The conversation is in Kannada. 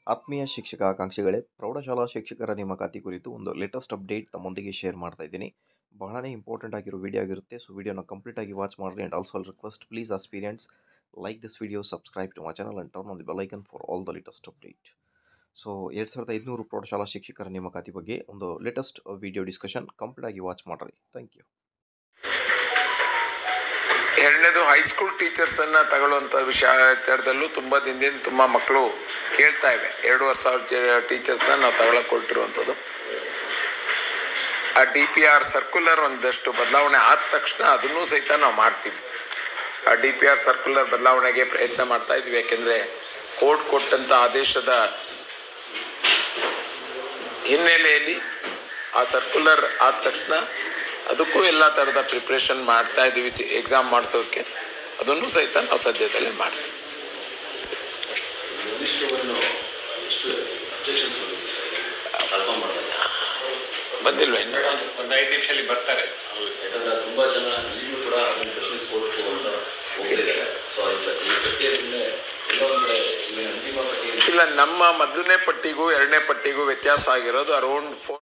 ಆತ್ಮೀಯ ಶಿಕ್ಷಕ ಆಕಾಂಕ್ಷಿಗಳೇ ಪ್ರೌಢಶಾಲಾ ಶಿಕ್ಷಕರ ನೇಮಕಾತಿ ಕುರಿತು ಒಂದು ಲೇಟೆಸ್ಟ್ ಅಪ್ಡೇಟ್ ತಮ್ಮೊಂದಿಗೆ ಶೇರ್ ಮಾಡ್ತಾ ಇದ್ದೀನಿ ಬಹಳನೇ ಇಂಪಾರ್ಟೆಂಟ್ ಆಗಿರೋ ವಿಡಿಯೋ ಆಗಿರುತ್ತೆ ಸೊ ವಿಡಿಯೋನ ಕಂಪ್ಲೀಟ್ ಆಗಿ ವಾಚ್ ಮಾಡಿರಿ and also request please aspirants like this video subscribe to my channel and turn on the bell icon for all the latest update so ಎರಡು ಸಾವಿರದ ಐದುನೂರು ಪ್ರೌಢಶಾಲಾ ಶಿಕ್ಷಕರ ನೇಮಕಾತಿ ಬಗ್ಗೆ ಒಂದು ಲೇಟೆಸ್ಟ್ ವಿಡಿಯೋ ಡಿಸ್ಕಷನ್ ಕಂಪ್ಲೀಟ್ ಆಗಿ ವಾಚ್ ಮಾಡಿರಿ ಥ್ಯಾಂಕ್ ಯು ಎರಡನೇದು ಹೈಸ್ಕೂಲ್ ಟೀಚರ್ಸನ್ನ ತಗೊಳ್ಳುವಂಥ ವಿಚಾರದಲ್ಲೂ ತುಂಬ ದಿನದಿಂದ ತುಂಬ ಮಕ್ಕಳು ಕೇಳ್ತಾ ಇವೆ ಎರಡೂವರೆ ಸಾವಿರ ಟೀಚರ್ಸ್ನ ನಾವು ತಗೊಳಕ್ಕೆ ಕೊಟ್ಟಿರುವಂಥದ್ದು ಆ ಡಿ ಪಿ ಆರ್ ಸರ್ಕ್ಯುಲರ್ ಒಂದಷ್ಟು ಬದಲಾವಣೆ ಆದ ತಕ್ಷಣ ಅದನ್ನೂ ಸಹಿತ ನಾವು ಮಾಡ್ತೀವಿ ಆ ಡಿ ಪಿ ಆರ್ ಸರ್ಕ್ಯುಲರ್ ಬದಲಾವಣೆಗೆ ಪ್ರಯತ್ನ ಮಾಡ್ತಾ ಇದ್ವಿ ಯಾಕೆಂದರೆ ಕೋರ್ಟ್ ಕೊಟ್ಟಂಥ ಆದೇಶದ ಹಿನ್ನೆಲೆಯಲ್ಲಿ ಆ ಸರ್ಕ್ಯುಲರ್ ಆದ ತಕ್ಷಣ ಅದಕ್ಕೂ ಎಲ್ಲ ಥರದ ಪ್ರಿಪ್ರೇಷನ್ ಮಾಡ್ತಾ ಇದ್ದೀವಿ ಸಿ ಎಕ್ಸಾಮ್ ಮಾಡಿಸೋದಕ್ಕೆ ಅದನ್ನು ಸಹಿತ ನಾವು ಸದ್ಯದಲ್ಲೇ ಮಾಡ್ತೀವಿ ನಿರ್ದಿಷ್ಟವನ್ನು ಎಷ್ಟು ಅಬ್ಜೆಕ್ಷನ್ಸ್ ಕನ್ಫರ್ಮ್ ಮಾಡ್ತಾರೆ ಬಂದಿಲ್ವ ಇನ್ನು ಒಂದು ಐದು ನಿಮಿಷದಲ್ಲಿ ಬರ್ತಾರೆ ಯಾಕಂದ್ರೆ ತುಂಬಾ ಜನ ಈಗಲೂ ಕೂಡ ಅದನ್ನು ಸ್ಪೆಷಲಿಸ್ಟ್ ಕೋರ್ಟ್ ಅಂತ ಹೋಗ್ತಿದ್ದಾರೆ ಸೊ ಈ ಪಟ್ಟಿಯಲ್ಲಿ ಎಲ್ಲೋ ಒಂದು ಕಡೆ ಈ ಅಂತಿಮ ಪಟ್ಟಿಯಲ್ಲಿ ಇಲ್ಲ ನಮ್ಮ ಮೊದಲನೇ ಪಟ್ಟಿಗೂ ಎರಡನೇ ಪಟ್ಟಿಗೂ ವ್ಯತ್ಯಾಸ ಆಗಿರೋದು ಅರೌಂಡ್ ಫೋರ್